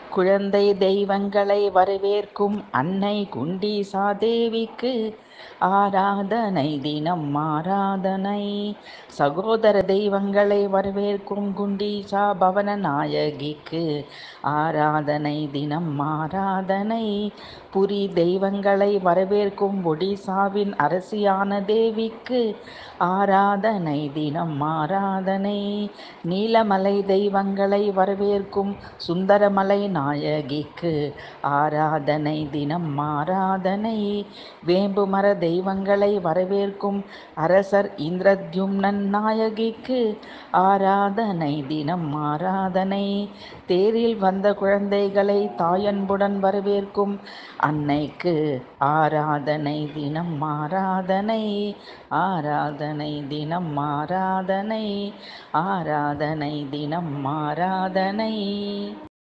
குழந்தை தெய்வங்களை வரவேற்கும் அன்னை குண்டீசா தேவிக்கு ஆராதனை தினம் ஆராதனை சகோதர தெய்வங்களை வரவேற்கும் குண்டீசா பவன நாயகிக்கு ஆராதனை தினம் ஆராதனை புரி தெய்வங்களை வரவேற்கும் ஒடிசாவின் அரசியான தேவிக்கு ஆராதனை தினம் ஆராதனை நீலமலை தெய்வங்களை வரவேற்கும் சுந்தரமலை நாயகிக்கு ஆராதனை தினம் ஆராதனை வேம்புமர தெய்வங்களை வரவேற்கும் அரசர் இந்திரத்யும்னன் நாயகிக்கு ஆராதனை தினம் ஆராதனை தேரில் வந்த குழந்தைகளை தாயன்புடன் வரவேற்கும் அன்னைக்கு ஆராதனை தினம் ஆராதனை ஆராதனை தினம் ஆராதனை ஆராதனை தினம் ஆராதனை